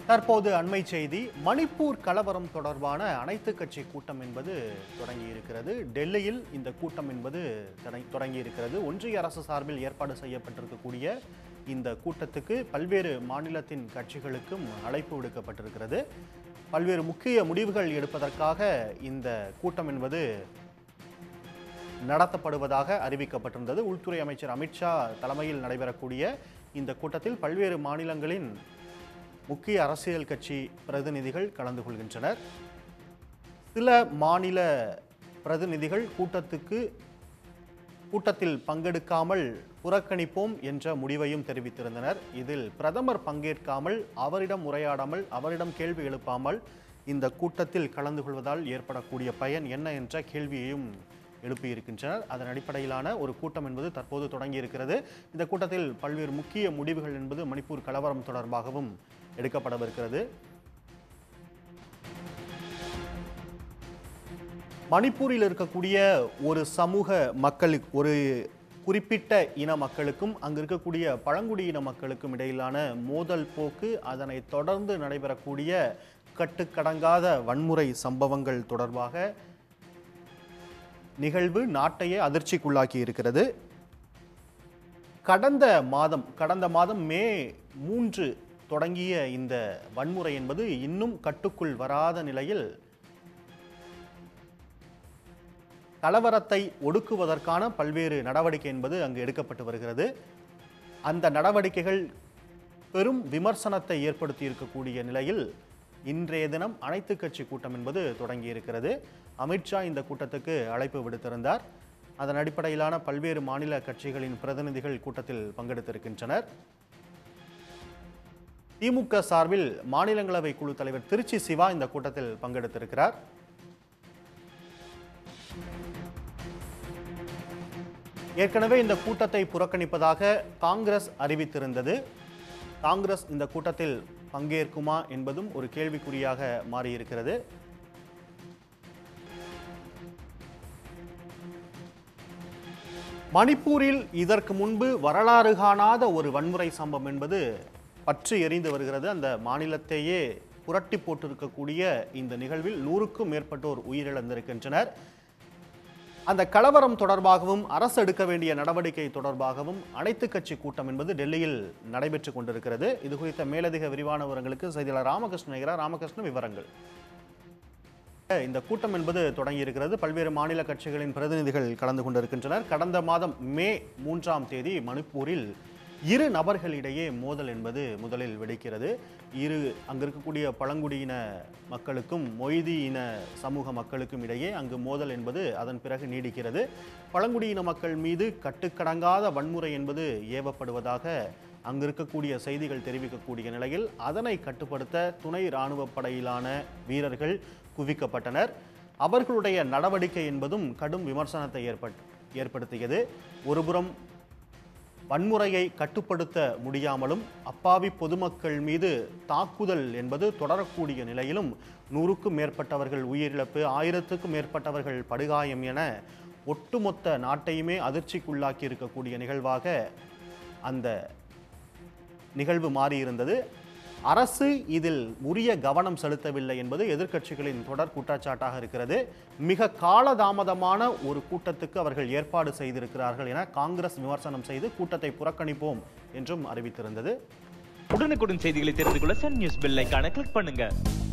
தற்போது அண்மை செய்தி மணிப்பூர் கலவரம் தொடர்பான அனைத்து கட்சி கூட்டம் என்பது தொடங்கி இருக்கிறது டெல்லியில் இந்த கூட்டம் என்பது தொடங்கி- தொடங்கி இருக்கிறது ஒன்றிய அரசு சார்பில் ஏற்பாடு செய்யப்பட்டிருக்கக்கூடிய இந்த கூட்டத்துக்கு பல்வேறு மாநிலத்தின் கட்சிகளுக்கும் அழைப்பு விடுக்கப்பட்டிருக்கிறது பல்வேறு முக்கிய முடிவுகள் எடுப்பதற்காக இந்த கூட்டம் என்பது நடத்தப்படுவதாக அறிவிக்கப்பட்டிருந்தது உள்துறை அமைச்சர் அமித்ஷா தலைமையில் நடைபெறக்கூடிய இந்த கூட்டத்தில் பல்வேறு மாநிலங்களின் முக்கிய அரசியல் கட்சி பிரதிநிதிகள் கலந்து கொள்கின்றனர் சில மாநில பிரதிநிதிகள் கூட்டத்துக்கு கூட்டத்தில் பங்கெடுக்காமல் புறக்கணிப்போம் என்ற முடிவையும் தெரிவித்திருந்தனர் இதில் பிரதமர் பங்கேற்காமல் அவரிடம் உரையாடாமல் அவரிடம் கேள்வி எழுப்பாமல் இந்த கூட்டத்தில் கலந்து கொள்வதால் ஏற்படக்கூடிய பயன் என்ன என்ற கேள்வியையும் எழுப்பியிருக்கின்றனர் அதன் அடிப்படையிலான ஒரு கூட்டம் என்பது தற்போது தொடங்கி இருக்கிறது இந்த கூட்டத்தில் பல்வேறு முக்கிய முடிவுகள் என்பது மணிப்பூர் கலவரம் தொடர்பாகவும் எடுக்கப்படவிருக்கிறது மணிப்பூரில் இருக்கக்கூடிய ஒரு சமூக மக்களுக்கு ஒரு குறிப்பிட்ட இன மக்களுக்கும் அங்கு இருக்கக்கூடிய பழங்குடியின மக்களுக்கும் இடையிலான மோதல் போக்கு அதனை தொடர்ந்து நடைபெறக்கூடிய கட்டுக்கடங்காத வன்முறை சம்பவங்கள் தொடர்பாக நிகழ்வு நாட்டையே அதிர்ச்சிக்குள்ளாக்கி இருக்கிறது கடந்த மாதம் கடந்த மாதம் மே மூன்று தொடங்கிய இந்த வன்முறை என்பது இன்னும் கட்டுக்குள் வராத நிலையில் கலவரத்தை ஒடுக்குவதற்கான பல்வேறு நடவடிக்கை என்பது அங்கு எடுக்கப்பட்டு வருகிறது அந்த நடவடிக்கைகள் பெரும் விமர்சனத்தை ஏற்படுத்தி இருக்கக்கூடிய நிலையில் இன்றைய தினம் அனைத்து கட்சி கூட்டம் என்பது தொடங்கி இருக்கிறது அமித்ஷா இந்த கூட்டத்துக்கு அழைப்பு விடுத்திருந்தார் அதன் அடிப்படையிலான பல்வேறு மாநில கட்சிகளின் பிரதிநிதிகள் கூட்டத்தில் பங்கெடுத்திருக்கின்றனர் திமுக சார்பில் மாநிலங்களவை குழு தலைவர் திருச்சி சிவா இந்த கூட்டத்தில் பங்கெடுத்திருக்கிறார் ஏற்கனவே இந்த கூட்டத்தை புறக்கணிப்பதாக காங்கிரஸ் அறிவித்திருந்தது காங்கிரஸ் இந்த கூட்டத்தில் பங்கேற்குமா என்பதும் ஒரு கேள்விக்குறியாக மாறியிருக்கிறது மணிப்பூரில் இதற்கு முன்பு வரலாறு காணாத ஒரு வன்முறை சம்பவம் என்பது பற்றி எரிந்து வருகிறது அந்த மாநிலத்தையே புரட்டி போட்டிருக்கக்கூடிய இந்த நிகழ்வில் நூறுக்கும் மேற்பட்டோர் உயிரிழந்திருக்கின்றனர் அந்த கலவரம் தொடர்பாகவும் அரசு எடுக்க வேண்டிய நடவடிக்கை தொடர்பாகவும் அனைத்து கட்சி கூட்டம் என்பது டெல்லியில் நடைபெற்று கொண்டிருக்கிறது இது குறித்த மேலதிக விரிவான விவரங்களுக்கு செய்தியாளர் ராமகிருஷ்ணன் இருக்கிறார் ராமகிருஷ்ணன் விவரங்கள் இந்த கூட்டம் என்பது தொடங்கி இருக்கிறது பல்வேறு மாநில கட்சிகளின் பிரதிநிதிகள் கலந்து கொண்டிருக்கின்றனர் கடந்த மாதம் மே மூன்றாம் தேதி மணிப்பூரில் இரு நபர்களிடையே மோதல் என்பது முதலில் வெடிக்கிறது இரு அங்கு இருக்கக்கூடிய பழங்குடியின மக்களுக்கும் மொய்தி இன சமூக மக்களுக்கும் இடையே அங்கு மோதல் என்பது அதன் பிறகு நீடிக்கிறது பழங்குடியின மக்கள் மீது கட்டுக்கடங்காத வன்முறை என்பது ஏவப்படுவதாக அங்கு இருக்கக்கூடிய செய்திகள் தெரிவிக்கக்கூடிய நிலையில் அதனை கட்டுப்படுத்த துணை இராணுவ படையிலான வீரர்கள் குவிக்கப்பட்டனர் அவர்களுடைய நடவடிக்கை என்பதும் கடும் விமர்சனத்தை ஏற்பட் ஏற்படுத்தியது ஒருபுறம் வன்முறையை கட்டுப்படுத்த முடியாமலும் அப்பாவி பொதுமக்கள் மீது தாக்குதல் என்பது தொடரக்கூடிய நிலையிலும் நூறுக்கும் மேற்பட்டவர்கள் உயிரிழப்பு ஆயிரத்துக்கும் மேற்பட்டவர்கள் படுகாயம் என ஒட்டுமொத்த நாட்டையுமே அதிர்ச்சிக்குள்ளாக்கி இருக்கக்கூடிய நிகழ்வாக அந்த நிகழ்வு மாறியிருந்தது அரசு இதில் உரிய கவனம் செலுத்தவில்லை என்பது எதிர்க்கட்சிகளின் தொடர் குற்றச்சாட்டாக இருக்கிறது மிக காலதாமதமான ஒரு கூட்டத்துக்கு அவர்கள் ஏற்பாடு செய்திருக்கிறார்கள் என காங்கிரஸ் விமர்சனம் செய்து கூட்டத்தை புறக்கணிப்போம் என்றும் அறிவித்திருந்தது உடனுக்குடன் செய்திகளை தெரிந்து கொள்ள சன் நியூஸ் பெல் ஐகானை கிளிக் பண்ணுங்க